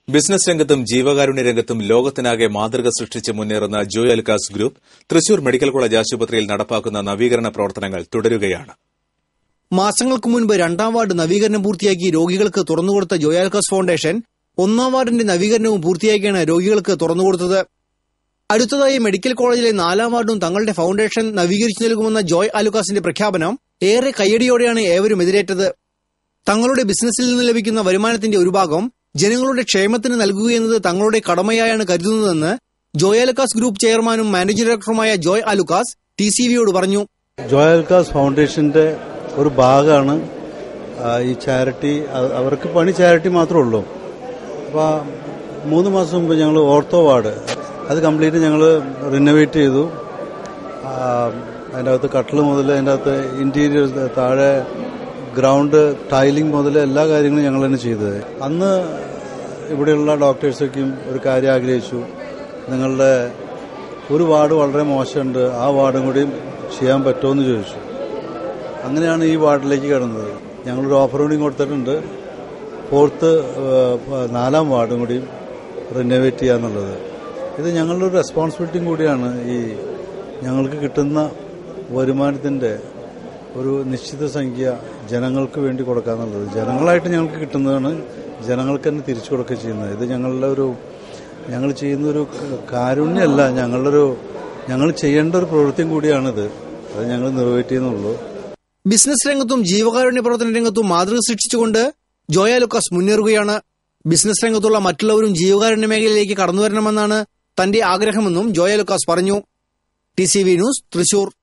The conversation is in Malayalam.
ബിസിനസ് രംഗത്തും ജീവകാരുണ്യ രംഗത്തും ലോകത്തിനാകെ മാതൃക സൃഷ്ടിച്ച് മുന്നേറുന്ന Joy Alukkas group Thrissur medical college ആശുപത്രിയിൽ നടപ്പാക്കുന്ന നവീകരണ പ്രവർത്തനങ്ങൾ തുടരുകയാണ് മാസങ്ങൾക്ക് മുൻപ് രണ്ടാം വാർഡ് നവീകരണം പൂർത്തിയാക്കി രോഗികൾക്ക് തുറന്നുകൊടുത്ത ജോയാൽക്കാസ് ഫൗണ്ടേഷൻ ഒന്നാം വാർഡിന്റെ നവീകരണവും പൂർത്തിയാക്കിയാണ് രോഗികൾക്ക് തുറന്നുകൊടുത്തത് അടുത്തതായി മെഡിക്കൽ കോളേജിലെ നാലാം വാർഡും തങ്ങളുടെ ഫൗണ്ടേഷൻ നവീകരിച്ചു നൽകുമെന്ന ജോയ് അലുക്കാസിന്റെ പ്രഖ്യാപനം ഏറെ കയ്യടിയോടെയാണ് ഏവരും എതിരേറ്റത് തങ്ങളുടെ ബിസിനസ്സിൽ നിന്ന് ലഭിക്കുന്ന വരുമാനത്തിന്റെ ഒരു ഭാഗം ജനങ്ങളുടെ ക്ഷേമത്തിന് നൽകുകയെന്നത് തങ്ങളുടെ കടമയായാണ് കരുതുന്നതെന്ന് ജോയ് അലുക്കാസ് ഗ്രൂപ്പ് ചെയർമാനും മാനേജിംഗ് ഡയറക്ടറുമായ ജോയ് അലുക്കാസ് ടി സി വിയോട് പറഞ്ഞു ജോയൽക്കാസ് ഫൗണ്ടേഷന്റെ ഒരു ഭാഗമാണ് ആ, ഈ ചാരിറ്റി അ- അവർക്ക് പണി ചാരിറ്റി മാത്രമേ ഉള്ളൂ അപ്പോൾ മൂന്ന് മാസം മുമ്പ് ഞങ്ങൾ ഓർത്തോ വാർഡ് അത് കംപ്ലീറ്റ് ഞങ്ങൾ റിനോവേറ്റ് ചെയ്തു ആ, അതിൻ്റെ അകത്ത് കട്ടിൽ മുതൽ അതിൻ്റെ അകത്ത് ഇന്റീരിയർ താഴെ ഗ്രൗണ്ട് ടൈലിംഗ് മുതൽ എല്ലാ കാര്യങ്ങളും ഞങ്ങൾ തന്നെ ചെയ്തത് അന്ന് ഇവിടെയുള്ള ഡോക്ടേഴ്സൊക്കെയും ഒരു കാര്യം ആഗ്രഹിച്ചു നിങ്ങളുടെ ഒരു വാർഡ് വളരെ മോശമുണ്ട് ആ വാർഡും കൂടി ചെയ്യാൻ പറ്റുമോ എന്ന് ചോദിച്ചു അങ്ങനെയാണ് ഈ വാർഡിലേക്ക് കിടന്നത് ഞങ്ങളൊരു ഓഫർ കൂടി കൊടുത്തിട്ടുണ്ട് ഫോർത്ത് ഏഹ്, നാലാം വാർഡും കൂടി റിനോവേറ്റ് ചെയ്യാന്നുള്ളത് ഇത് ഞങ്ങളുടെ ഒരു റെസ്പോൺസിബിലിറ്റിയും കൂടിയാണ് ഈ ഞങ്ങൾക്ക് കിട്ടുന്ന വരുമാനത്തിൻ്റെ ഒരു നിശ്ചിത സംഖ്യ ജനങ്ങൾക്ക് വേണ്ടി കൊടുക്കാന്നുള്ളത് ജനങ്ങളായിട്ട് ഞങ്ങൾക്ക് കിട്ടുന്നതാണ് ജനങ്ങൾക്ക് തന്നെ തിരിച്ചു കൊടുക്കുക ചെയ്യുന്നത് ഇത് ഞങ്ങളുടെ ഒരു ഞങ്ങൾ ചെയ്യുന്ന ഒരു കാരുണ്യമല്ല ഞങ്ങളുടെ ഒരു ഞങ്ങൾ ചെയ്യേണ്ട ഒരു പ്രവൃത്തിയും കൂടിയാണിത് അത് ഞങ്ങൾ നിറവേറ്റിയെന്നുള്ളൂ ബിസിനസ് രംഗത്തും ജീവകാരുണ്യ പ്രവർത്തന രംഗത്തും മാതൃക സൃഷ്ടിച്ചുകൊണ്ട് ജോയ ലുക്കാസ് മുന്നേറുകയാണ് ബിസിനസ് രംഗത്തുള്ള മറ്റുള്ളവരും ജീവകാരുണ്യ മേഖലയിലേക്ക് കടന്നുവരണമെന്നാണ് തന്റെ ആഗ്രഹമെന്നും ജോയ ലുക്കാസ് പറഞ്ഞു T C V news Thrissur